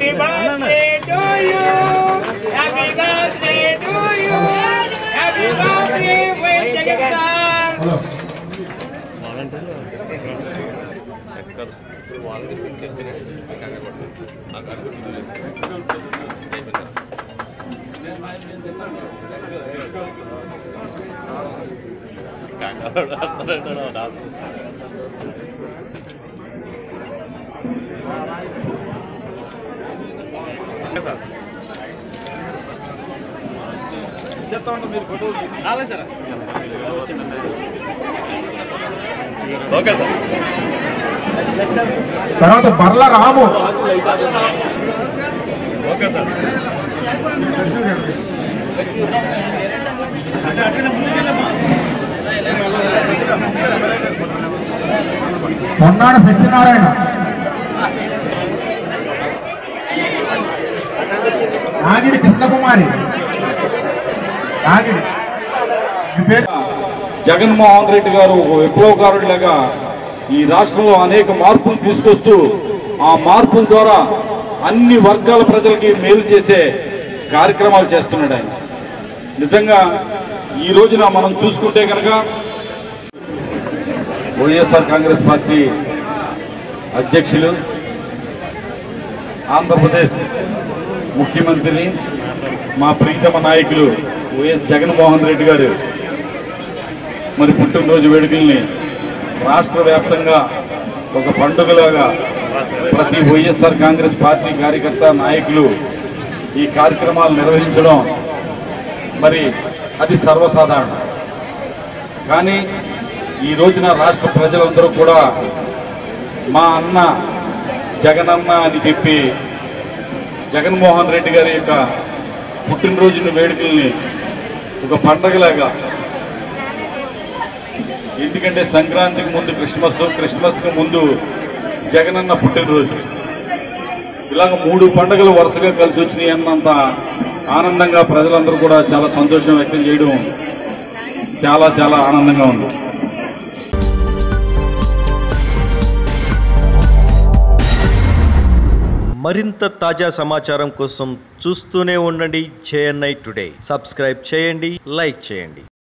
happy birthday to you happy birthday to you happy birthday Vaidya sir okay sir తర్వాత బర్ల రాము okay sir మొన్నాడు సత్యనారాయణ నాగిడి కృష్ణకుమారి నాగిడి మీ పేరు జగన్మోహన్ రెడ్డి గారు ఒక విప్లవకారుడిలాగా ఈ రాష్ట్రంలో అనేక మార్పులు తీసుకొస్తూ ఆ మార్పుల ద్వారా అన్ని వర్గాల ప్రజలకి మేలు చేసే కార్యక్రమాలు చేస్తున్నాడు ఆయన నిజంగా ఈ రోజున మనం చూసుకుంటే కనుక వైఎస్ఆర్ కాంగ్రెస్ పార్టీ అధ్యక్షులు ఆంధ్రప్రదేశ్ ముఖ్యమంత్రిని మా ప్రీతమ నాయకులు వైఎస్ జగన్మోహన్ రెడ్డి గారు మరి పుట్టినరోజు వేడుకల్ని రాష్ట్ర వ్యాప్తంగా ఒక పండుగలాగా ప్రతి వైఎస్ఆర్ కాంగ్రెస్ పార్టీ కార్యకర్త నాయకులు ఈ కార్యక్రమాలు నిర్వహించడం మరి అది సర్వసాధారణం కానీ ఈ రోజున రాష్ట్ర ప్రజలందరూ కూడా మా అన్న జగనన్న అని చెప్పి జగన్మోహన్ రెడ్డి గారి యొక్క పుట్టినరోజున వేడుకల్ని ఒక పండగలాగా ఎందుకంటే సంక్రాంతికి ముందు క్రిస్మస్ క్రిస్మస్కి ముందు జగనన్న పుట్టినరోజు ఇలాగ మూడు పండుగలు వరుసగా కలిసి వచ్చినాయి అన్నంత ఆనందంగా ప్రజలందరూ కూడా చాలా సంతోషం వ్యక్తం చేయడం చాలా చాలా ఆనందంగా ఉంది మరింత తాజా సమాచారం కోసం చూస్తూనే ఉండండి జేఎన్ఐ టుడే సబ్స్క్రైబ్ చేయండి లైక్ చేయండి